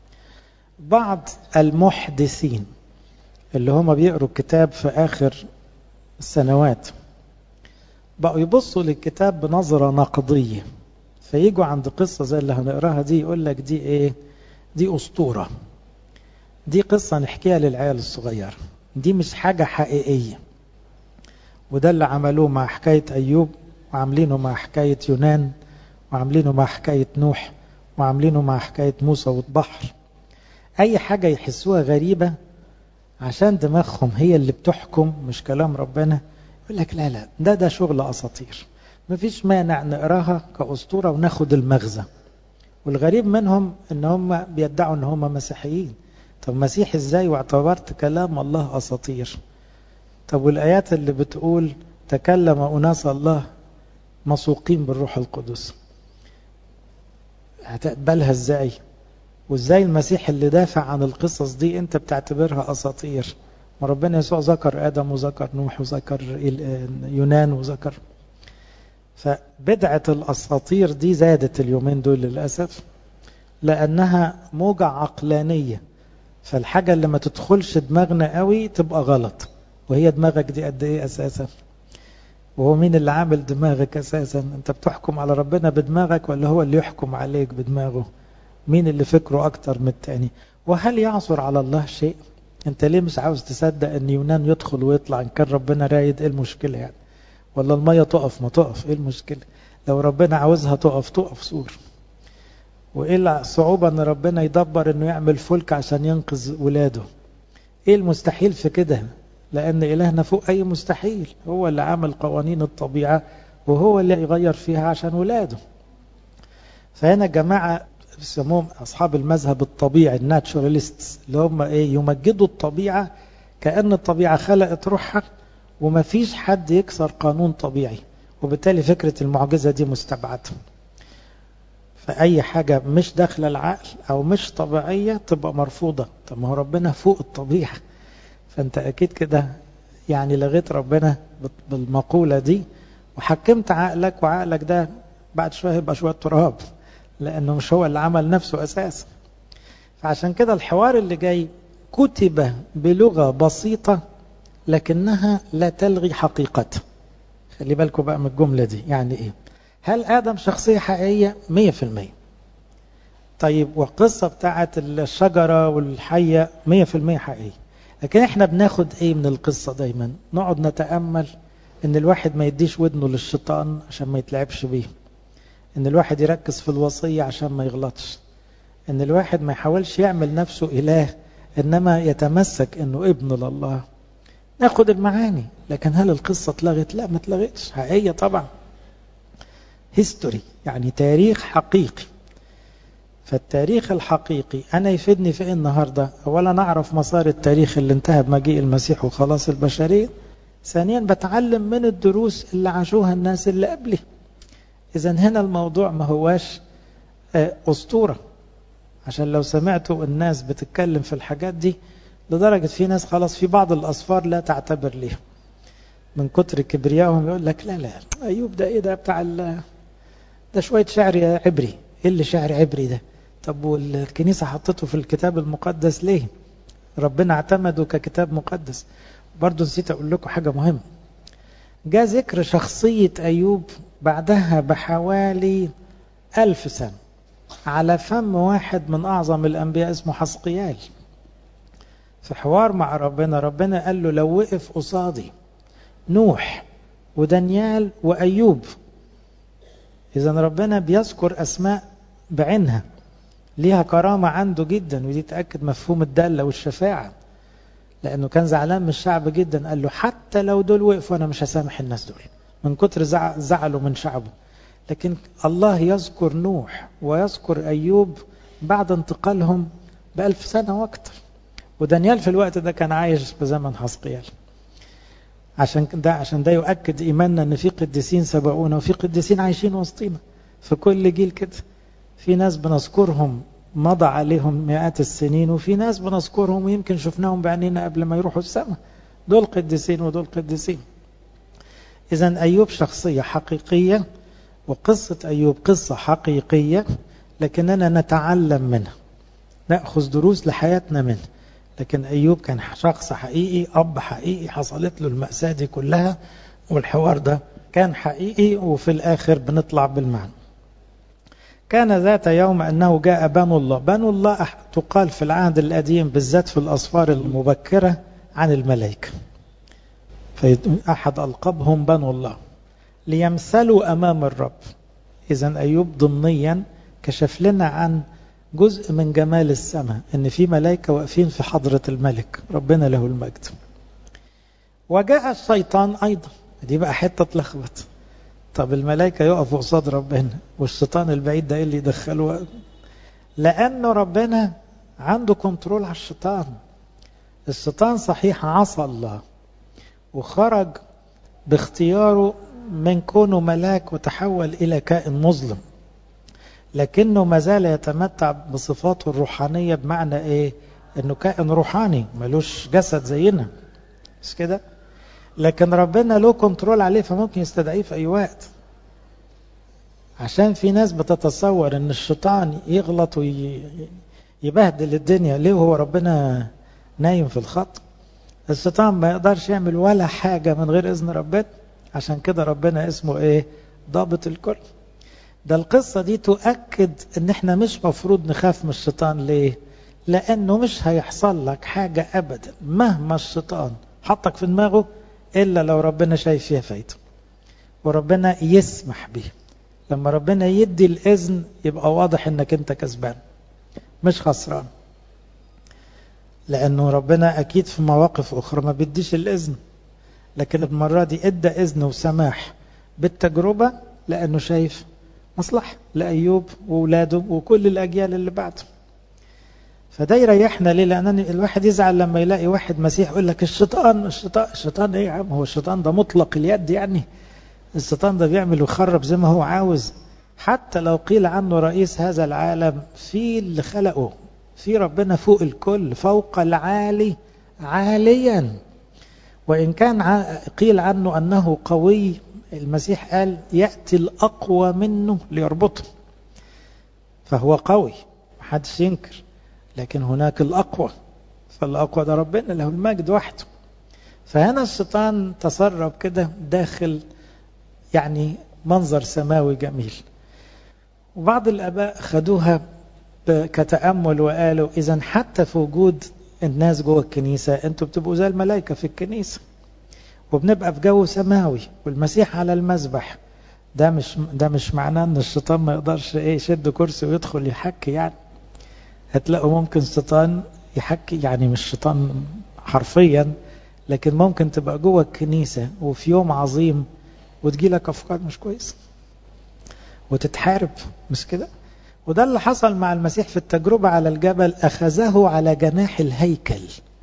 بعض المحدثين اللي هم بيقروا الكتاب في آخر السنوات بقوا يبصوا للكتاب بنظرة نقدية فيجوا عند قصة زي اللي هنقراها دي يقول لك دي ايه دي أسطورة دي قصة نحكيها للعيال الصغير دي مش حاجة حقيقية وده اللي عملوه مع حكاية أيوب وعاملينه مع حكاية يونان وعاملينه مع حكاية نوح وعاملينه مع حكاية موسى والبحر أي حاجة يحسوها غريبة عشان دماغهم هي اللي بتحكم مش كلام ربنا يقول لك لا لا ده ده شغل أساطير مفيش مانع نقراها كأسطورة وناخد المغزى والغريب منهم ان هم بيدعوا ان هم مسيحيين طب مسيح ازاي واعتبرت كلام الله أساطير طب والآيات اللي بتقول تكلم أناس الله مسوقين بالروح القدس هتقبلها ازاي وازاي المسيح اللي دافع عن القصص دي انت بتعتبرها أساطير ما ربنا يسوع ذكر آدم وذكر نوح وذكر يونان وذكر فبدعة الأساطير دي زادت اليومين دول للأسف لأنها موجة عقلانية فالحاجة اللي ما تدخلش دماغنا قوي تبقى غلط وهي دماغك دي قد ايه أساسا وهو مين اللي عامل دماغك أساسا انت بتحكم على ربنا بدماغك ولا هو اللي يحكم عليك بدماغه مين اللي فكره أكتر من التاني وهل يعصر على الله شيء انت ليه مش عاوز تصدق ان يونان يدخل ويطلع ان كان ربنا رايد ايه المشكلة يعني ولا المية تقف ما تقف ايه المشكلة لو ربنا عاوزها تقف تقف سور وايه الصعوبة ان ربنا يدبر انه يعمل فلك عشان ينقذ ولاده ايه المستحيل في كده لان الهنا فوق اي مستحيل هو اللي عمل قوانين الطبيعة وهو اللي يغير فيها عشان ولاده فهنا جماعة بيسموهم اصحاب المذهب الطبيعي الناتشوراليست اللي هم ايه يمجدوا الطبيعة كأن الطبيعة خلقت روحها وما فيش حد يكسر قانون طبيعي وبالتالي فكرة المعجزة دي مستبعدة فأي حاجة مش داخلة العقل أو مش طبيعية تبقى مرفوضة طب ما هو ربنا فوق الطبيعة فأنت أكيد كده يعني لغيت ربنا بالمقولة دي وحكمت عقلك وعقلك ده بعد شوية يبقى شوية تراب لأنه مش هو اللي عمل نفسه أساسا فعشان كده الحوار اللي جاي كتب بلغة بسيطة لكنها لا تلغي حقيقته خلي بالكم بقى من الجملة دي يعني ايه هل آدم شخصية حقيقية مية في المية طيب والقصة بتاعت الشجرة والحية مية في المية حقيقية لكن احنا بناخد ايه من القصة دايما نقعد نتأمل ان الواحد ما يديش ودنه للشيطان عشان ما يتلعبش بيه ان الواحد يركز في الوصية عشان ما يغلطش ان الواحد ما يحاولش يعمل نفسه اله انما يتمسك انه ابن لله ناخد المعاني لكن هل القصة اتلغت لا ما اتلغتش حقيقية طبعا هيستوري يعني تاريخ حقيقي فالتاريخ الحقيقي أنا يفيدني في إيه النهاردة أولا أعرف مسار التاريخ اللي انتهى بمجيء المسيح وخلاص البشرية ثانيا بتعلم من الدروس اللي عاشوها الناس اللي قبلي إذا هنا الموضوع ما هواش أسطورة عشان لو سمعتوا الناس بتتكلم في الحاجات دي لدرجة في ناس خلاص في بعض الأصفار لا تعتبر ليهم من كتر كبريائهم يقول لك لا لا أيوب ده إيه ده بتاع ده شوية شعر عبري إيه اللي شعر عبري ده طب والكنيسة حطته في الكتاب المقدس ليه ربنا اعتمده ككتاب مقدس برضو نسيت أقول لكم حاجة مهمة جاء ذكر شخصية أيوب بعدها بحوالي ألف سنة على فم واحد من أعظم الأنبياء اسمه حسقيال في حوار مع ربنا ربنا قال له لو وقف قصادي نوح ودانيال وأيوب إذا ربنا بيذكر أسماء بعينها ليها كرامة عنده جدا ودي تأكد مفهوم الدالة والشفاعة لأنه كان زعلان من الشعب جدا قال له حتى لو دول وقفوا أنا مش هسامح الناس دول من كتر زعلوا من شعبه لكن الله يذكر نوح ويذكر أيوب بعد انتقالهم بألف سنة وأكثر ودانيال في الوقت ده كان عايش في زمن حسقيال عشان ده عشان ده يؤكد ايماننا ان في قديسين سبقونا وفي قديسين عايشين وسطينا في كل جيل كده في ناس بنذكرهم مضى عليهم مئات السنين وفي ناس بنذكرهم ويمكن شفناهم بعينينا قبل ما يروحوا السماء دول قديسين ودول قديسين اذا ايوب شخصيه حقيقيه وقصه ايوب قصه حقيقيه لكننا نتعلم منها ناخذ دروس لحياتنا منها لكن أيوب كان شخص حقيقي أب حقيقي حصلت له المأساة دي كلها والحوار ده كان حقيقي وفي الآخر بنطلع بالمعنى كان ذات يوم أنه جاء بنو الله بنو الله تقال في العهد القديم بالذات في الأصفار المبكرة عن الملائكة فأحد ألقبهم بنو الله ليمثلوا أمام الرب إذا أيوب ضمنيا كشف لنا عن جزء من جمال السماء ان في ملائكه واقفين في حضره الملك ربنا له المجد وجاء الشيطان ايضا دي بقى حته تلخبط طب الملائكه يقفوا قصاد ربنا والشيطان البعيد ده ايه اللي يدخله لانه ربنا عنده كنترول على الشيطان الشيطان صحيح عصى الله وخرج باختياره من كونه ملاك وتحول الى كائن مظلم لكنه ما زال يتمتع بصفاته الروحانية بمعنى ايه انه كائن روحاني ملوش جسد زينا مش كده لكن ربنا له كنترول عليه فممكن يستدعيه في اي وقت عشان في ناس بتتصور ان الشيطان يغلط ويبهدل الدنيا ليه هو ربنا نايم في الخط الشيطان ما يقدرش يعمل ولا حاجة من غير إذن ربنا عشان كده ربنا اسمه ايه ضابط الكل ده القصة دي تؤكد ان احنا مش مفروض نخاف من الشيطان ليه لانه مش هيحصل لك حاجة ابدا مهما الشيطان حطك في دماغه الا لو ربنا شايف فيها فايدة وربنا يسمح به لما ربنا يدي الاذن يبقى واضح انك انت كسبان مش خسران لانه ربنا اكيد في مواقف اخرى ما بيديش الاذن لكن المرة دي ادى اذن وسماح بالتجربة لانه شايف مصلحة لأيوب وولاده وكل الأجيال اللي بعده فده يريحنا ليه لأن الواحد يزعل لما يلاقي واحد مسيح يقول لك الشيطان الشيطان الشيطان ايه يا عم هو الشيطان ده مطلق اليد يعني الشيطان ده بيعمل ويخرب زي ما هو عاوز حتى لو قيل عنه رئيس هذا العالم في اللي خلقه في ربنا فوق الكل فوق العالي عاليا وإن كان قيل عنه أنه قوي المسيح قال يأتي الأقوى منه ليربطه فهو قوي محدش ينكر لكن هناك الأقوى فالأقوى ده ربنا له المجد وحده فهنا الشيطان تسرب كده داخل يعني منظر سماوي جميل وبعض الآباء خدوها كتأمل وقالوا إذا حتى في وجود الناس جوه الكنيسة أنتوا بتبقوا زي الملائكة في الكنيسة وبنبقى في جو سماوي والمسيح على المذبح ده مش ده مش معناه ان الشيطان ما يقدرش ايه يشد كرسي ويدخل يحكي يعني هتلاقوا ممكن الشيطان يحكي يعني مش شيطان حرفيا لكن ممكن تبقى جوه الكنيسة وفي يوم عظيم وتجي لك افكار مش كويسة وتتحارب مش كده وده اللي حصل مع المسيح في التجربة على الجبل أخذه على جناح الهيكل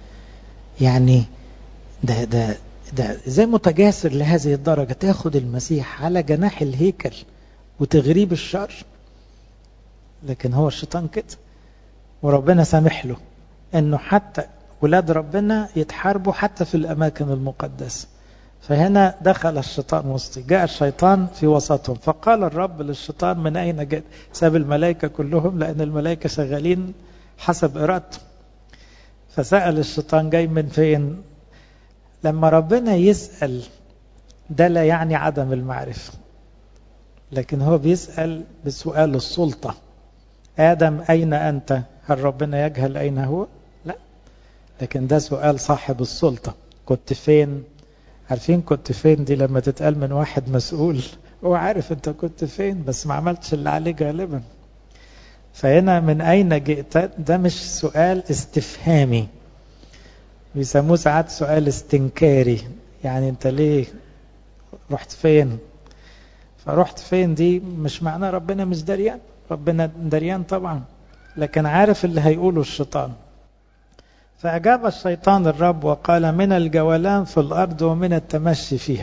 يعني ده ده ده زي متجاسر لهذه الدرجة تاخد المسيح على جناح الهيكل وتغريه بالشر لكن هو الشيطان كده وربنا سامح له انه حتى ولاد ربنا يتحاربوا حتى في الاماكن المقدسه فهنا دخل الشيطان وسطي جاء الشيطان في وسطهم فقال الرب للشيطان من أين جاء ساب الملائكة كلهم لأن الملائكة شغالين حسب إرادته فسأل الشيطان جاي من فين لما ربنا يسأل ده لا يعني عدم المعرفة لكن هو بيسأل بسؤال السلطة آدم أين أنت هل ربنا يجهل أين هو لا لكن ده سؤال صاحب السلطة كنت فين عارفين كنت فين دي لما تتقال من واحد مسؤول هو عارف انت كنت فين بس ما عملتش اللي عليه غالبا فهنا من اين جئت ده مش سؤال استفهامي بيسموه ساعات سؤال استنكاري يعني انت ليه رحت فين فرحت فين دي مش معناه ربنا مش دريان ربنا دريان طبعا لكن عارف اللي هيقوله الشيطان فأجاب الشيطان الرب وقال من الجولان في الأرض ومن التمشي فيها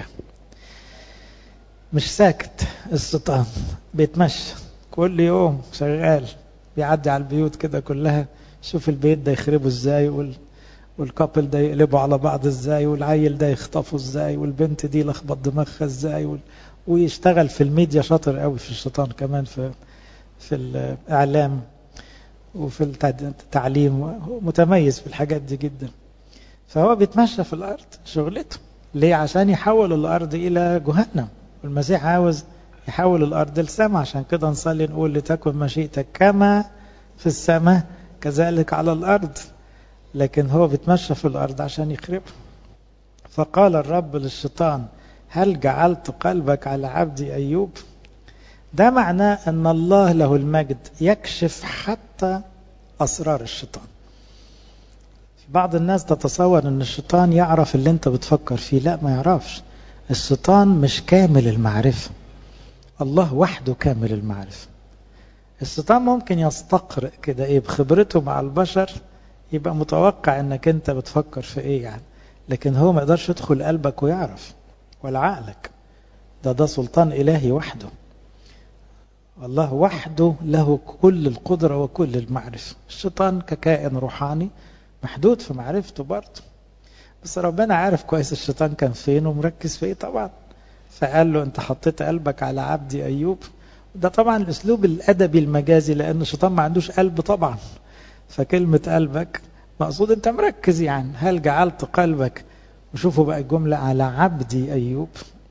مش ساكت الشيطان بيتمشى كل يوم شغال بيعدي على البيوت كده كلها شوف البيت ده يخربه ازاي وال... والكابل ده يقلبوا على بعض ازاي والعيل ده يخطفه ازاي والبنت دي لخبط دماغها ازاي وال... ويشتغل في الميديا شاطر قوي في الشيطان كمان في في الاعلام وفي التعليم متميز في الحاجات دي جدا فهو بيتمشى في الأرض شغلته ليه عشان يحول الأرض إلى جهنم والمسيح عاوز يحول الأرض للسماء عشان كده نصلي نقول لتكن مشيئتك كما في السماء كذلك على الأرض لكن هو بيتمشى في الأرض عشان يخربها فقال الرب للشيطان هل جعلت قلبك على عبدي أيوب ده معناه أن الله له المجد يكشف حتى أسرار الشيطان بعض الناس تتصور أن الشيطان يعرف اللي أنت بتفكر فيه لا ما يعرفش الشيطان مش كامل المعرفة الله وحده كامل المعرفة الشيطان ممكن يستقرئ كده ايه بخبرته مع البشر يبقى متوقع انك انت بتفكر في ايه يعني لكن هو ما يقدرش يدخل قلبك ويعرف ولا عقلك ده ده سلطان الهي وحده الله وحده له كل القدرة وكل المعرفة الشيطان ككائن روحاني محدود في معرفته برضه بس ربنا عارف كويس الشيطان كان فين ومركز في ايه طبعا فقال له انت حطيت قلبك على عبدي ايوب ده طبعا الاسلوب الادبي المجازي لان الشيطان ما عندوش قلب طبعا فكلمة قلبك مقصود انت مركز يعني هل جعلت قلبك وشوفوا بقى الجملة على عبدي ايوب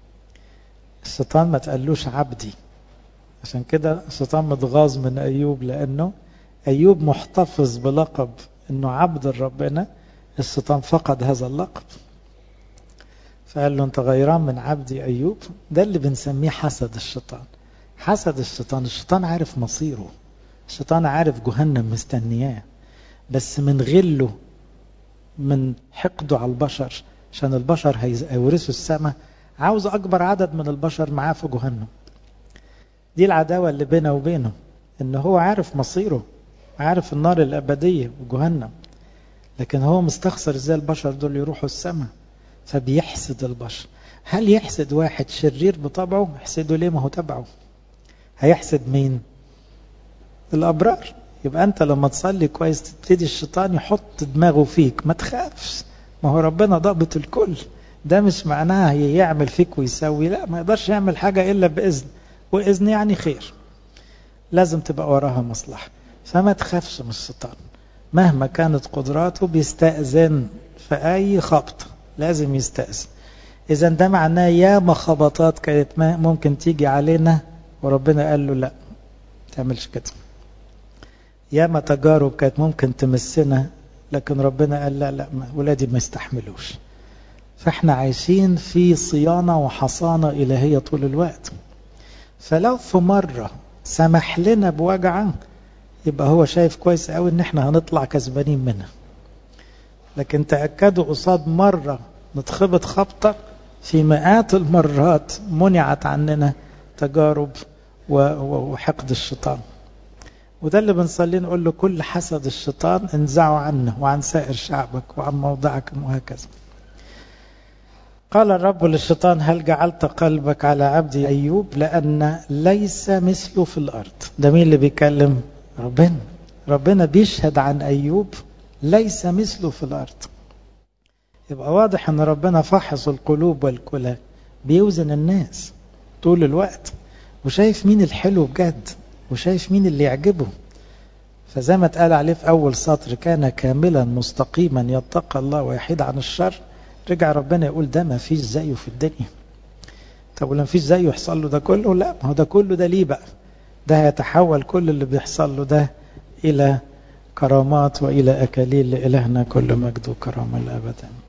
الشيطان ما تقلوش عبدي عشان كده الشيطان متغاظ من ايوب لانه ايوب محتفظ بلقب انه عبد ربنا الشيطان فقد هذا اللقب فقال له انت غيران من عبدي ايوب ده اللي بنسميه حسد الشيطان حسد الشيطان الشيطان عارف مصيره الشيطان عارف جهنم مستنياه بس من غله من حقده على البشر عشان البشر هيورثوا السماء عاوز اكبر عدد من البشر معاه في جهنم دي العداوة اللي بينه وبينه ان هو عارف مصيره عارف النار الابدية وجهنم لكن هو مستخسر ازاي البشر دول يروحوا السماء فبيحسد البشر هل يحسد واحد شرير بطبعه يحسده ليه ما هو تبعه هيحسد مين الابرار يبقى انت لما تصلي كويس تبتدي الشيطان يحط دماغه فيك ما تخافش ما هو ربنا ضابط الكل ده مش معناها يعمل فيك ويسوي لا ما يقدرش يعمل حاجة إلا بإذن وإذن يعني خير لازم تبقى وراها مصلحة فما تخافش من الشيطان مهما كانت قدراته بيستأذن في أي خبط لازم يستأذن إذا ده معناه ياما خبطات كانت ممكن تيجي علينا وربنا قال له لا تعملش كده ياما تجارب كانت ممكن تمسنا لكن ربنا قال لا لا ولادي ما يستحملوش فاحنا عايشين في صيانة وحصانة إلهية طول الوقت فلو في مرة سمح لنا بوجعة يبقى هو شايف كويس قوي ان احنا هنطلع كسبانين منها لكن تأكدوا قصاد مرة نتخبط خبطة في مئات المرات منعت عننا تجارب وحقد الشيطان وده اللي بنصلي نقول له كل حسد الشيطان انزعه عنه وعن سائر شعبك وعن موضعك وهكذا قال الرب للشيطان هل جعلت قلبك على عبدي أيوب لأن ليس مثله في الأرض ده مين اللي بيكلم ربنا ربنا بيشهد عن أيوب ليس مثله في الأرض يبقى واضح أن ربنا فحص القلوب والكلى بيوزن الناس طول الوقت وشايف مين الحلو بجد وشايف مين اللي يعجبه فزي ما اتقال عليه في أول سطر كان كاملا مستقيما يتقى الله ويحيد عن الشر رجع ربنا يقول ده ما فيش زيه في الدنيا طب ولما فيش زيه يحصل له ده كله لا ما هو ده كله ده ليه بقى ده هيتحول كل اللي بيحصل له ده إلى كرامات وإلى أكاليل لإلهنا كل مجد وكرامة الأبدا